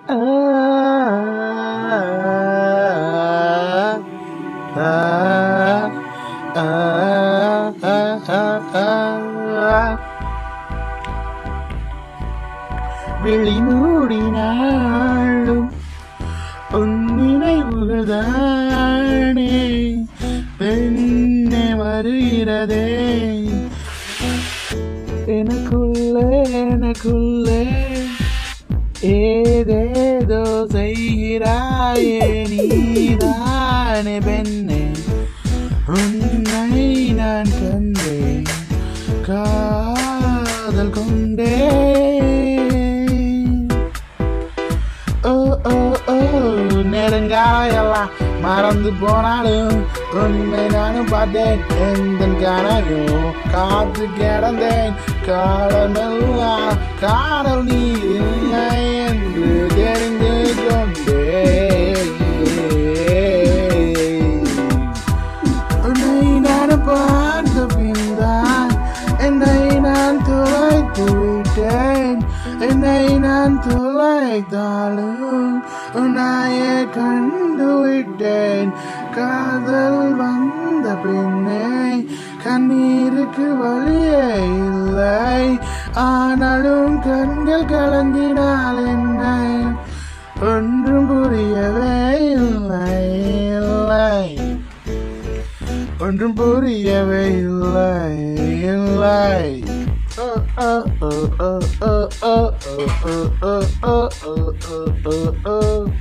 விழி மூடினாலும் உன் நினைவுகள் தானே பெண்ணே வருகிறதே எனக்குள்ளே எனக்குள்ளே ஏதேதோ செய்கிறாயே நீதானே பெண்ணே உன்னை நான் கண்டேன் காதல் கொண்டேன் ஓ ஓ ஓ நெருங்காயெல்லாம் மறந்து போனாலும் உன்னை நானும் பார்த்தேன் எந்த கனவும் காத்து கிடந்தேன் காலமெல்லாம் காதல் நீ இல்லை என்று தெரிந்து கொண்டேன் உன்னை நான் பார்த்த பின்தான் என்னை நான் துளைத்து விட்டேன் என்னை நான் துளைத்தாலும் உன்னையே கண்டு விட்டேன் காதல் வந்த பின்னே கண்ணீருக்கு வழியே இல்லை ஆனாலும் கண்கள் கலந்தினால் என்னை ஒன்றும் புரியவே இல்லை இல்லை ஒன்றும் புரியவே இல்லை இல்லை ஓ, ஓ, ஓ, ஓ, ஓ, ஓ, ஓ, ஓ, ஓ, ஓ, ஓ, ஓ, ஓ.